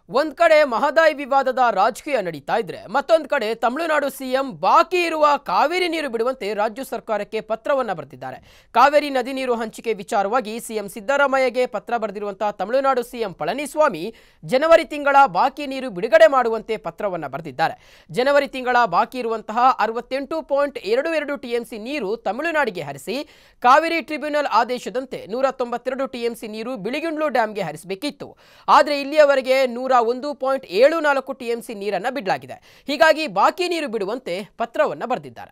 ಒಂದ್ ಕಡೆ ಮಹದಾಯಿ ವಿವಾದದ ರಾಜಕೀಯ ನಡೀತಾ ಇದ್ರೆ ಮತ್ತೊಂದ್ ಕಡೆ ತಮಿಳುನಾಡು ಸಿಎಂ ಬಾಕಿ ಇರುವ ಕಾವೇರಿ ನೀರು ಬಿಡುವಂತೆ ರಾಜ್ಯ ಸರ್ಕಾರಕ್ಕೆ ಪತ್ರವನ್ನ ಬರೆದಿದ್ದಾರೆ ಕಾವೇರಿ ನದಿ ನೀರು ಹಂಚಿಕೆ ವಿಚಾರವಾಗಿ ಸಿಎಂ ಸಿದ್ದರಾಮಯ್ಯಗೆ ಪತ್ರ ಬರೆದಿರುವಂತಹ ತಮಿಳುನಾಡು ಸಿಎಂ ಪಳನಿಸ್ವಾಮಿ ಜನವರಿ ತಿಂಗಳ ಬಾಕಿ ನೀರು ಬಿಡುಗಡೆ ಮಾಡುವಂತೆ ಪತ್ರವನ್ನ ಬರೆದಿದ್ದಾರೆ ಜನವರಿ ತಿಂಗಳ ಬಾಕಿ ಇರುವಂತಹ ಅರವತ್ತೆಂಟು ಪಾಯಿಂಟ್ ಎರಡು ಎರಡು ಟಿಎಂಸಿ ನೀರು ತಮಿಳುನಾಡಿಗೆ ಹರಿಸಿ ಕಾವೇರಿ ಟ್ರಿಬ್ಯುನಲ್ ಆದೇಶದಂತೆ ನೂರ ತೊಂಬತ್ತೆರಡು ಟಿಎಂಸಿ ನೀರು ಬಿಳಿಗುಂಡ್ಲು ಡ್ಯಾಂಗೆ ಹರಿಸಬೇಕಿತ್ತು ಆದರೆ ಇಲ್ಲಿಯವರೆಗೆ ನೂರ ಒಂದು ಪಾಯಿಂಟ್ ಏಳು ನಾಲ್ಕು ಟಿಎಂಸಿ ನೀರನ್ನು ಬಿಡಲಾಗಿದೆ ಹೀಗಾಗಿ ಬಾಕಿ ನೀರು ಬಿಡುವಂತೆ ಪತ್ರವನ್ನು ಬರೆದಿದ್ದಾರೆ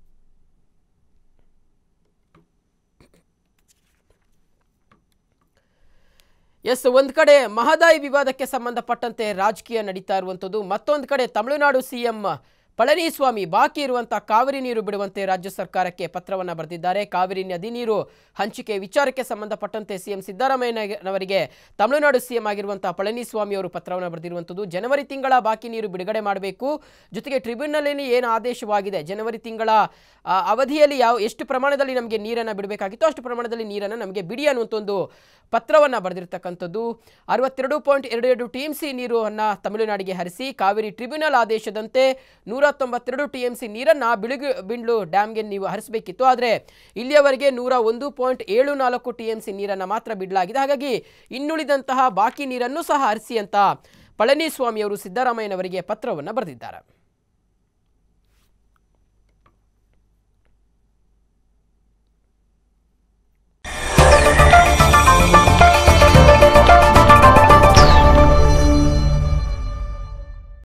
ಎಸ್ ಒಂದ್ ಕಡೆ ಮಹದಾಯಿ ವಿವಾದಕ್ಕೆ ಸಂಬಂಧಪಟ್ಟಂತೆ ರಾಜಕೀಯ ನಡೀತಾ ಇರುವಂಥದ್ದು ಮತ್ತೊಂದು ಕಡೆ ತಮಿಳುನಾಡು ಸಿಎಂ ಪಳನಿಸ್ವಾಮಿ ಬಾಕಿ ಇರುವಂಥ ಕಾವೇರಿ ನೀರು ಬಿಡುವಂತೆ ರಾಜ್ಯ ಸರ್ಕಾರಕ್ಕೆ ಪತ್ರವನ್ನು ಬರೆದಿದ್ದಾರೆ ಕಾವೇರಿ ನದಿ ನೀರು ಹಂಚಿಕೆ ವಿಚಾರಕ್ಕೆ ಸಂಬಂಧಪಟ್ಟಂತೆ ಸಿಎಂ ಸಿದ್ದರಾಮಯ್ಯನವರಿಗೆ ತಮಿಳುನಾಡು ಸಿಎಂ ಆಗಿರುವಂತಹ ಪಳನಿಸ್ವಾಮಿ ಅವರು ಪತ್ರವನ್ನು ಬರೆದಿರುವಂಥದ್ದು ಜನವರಿ ತಿಂಗಳ ಬಾಕಿ ನೀರು ಬಿಡುಗಡೆ ಮಾಡಬೇಕು ಜೊತೆಗೆ ಟ್ರಿಬ್ಯುನಲ್ನಲ್ಲಿ ಏನು ಆದೇಶವಾಗಿದೆ ಜನವರಿ ತಿಂಗಳ ಆ, ಅವಧಿಯಲ್ಲಿ ಯಾವ ಎಷ್ಟು ಪ್ರಮಾಣದಲ್ಲಿ ನಮಗೆ ನೀರನ್ನು ಬಿಡಬೇಕಾಗಿತ್ತು ಅಷ್ಟು ಪ್ರಮಾಣದಲ್ಲಿ ನೀರನ್ನು ನಮಗೆ ಬಿಡಿ ಅನ್ನುವಂಥ ಒಂದು ಪತ್ರವನ್ನು ಬರೆದಿರ್ತಕ್ಕಂಥದ್ದು ಅರವತ್ತೆರಡು ಪಾಯಿಂಟ್ ಎರಡು ಎರಡು ಟಿ ಎಂ ಸಿ ನೀರನ್ನು ತಮಿಳುನಾಡಿಗೆ ಹರಿಸಿ ಕಾವೇರಿ ಟ್ರಿಬ್ಯುನಲ್ ಆದೇಶದಂತೆ ನೂರ ತೊಂಬತ್ತೆರಡು ಟಿ ಎಂ ಸಿ ನೀರನ್ನು ಬಿಳುಗು ಬಿಂಡ್ಲು ಡ್ಯಾಮ್ಗೆ ನೀವು ಹರಿಸಬೇಕಿತ್ತು ಆದರೆ ಇಲ್ಲಿಯವರೆಗೆ ನೂರ ಒಂದು ಪಾಯಿಂಟ್ ಏಳು ನಾಲ್ಕು ಟಿ ಎಂ ಸಿ ನೀರನ್ನು ಮಾತ್ರ ಬಿಡಲಾಗಿದೆ ಹಾಗಾಗಿ ಇನ್ನುಳಿದಂತಹ ಬಾಕಿ ನೀರನ್ನು ಸಹ ಹರಿಸಿ ಅಂತ ಪಳನಿಸ್ವಾಮಿ ಅವರು ಸಿದ್ದರಾಮಯ್ಯನವರಿಗೆ ಪತ್ರವನ್ನು ಬರೆದಿದ್ದಾರೆ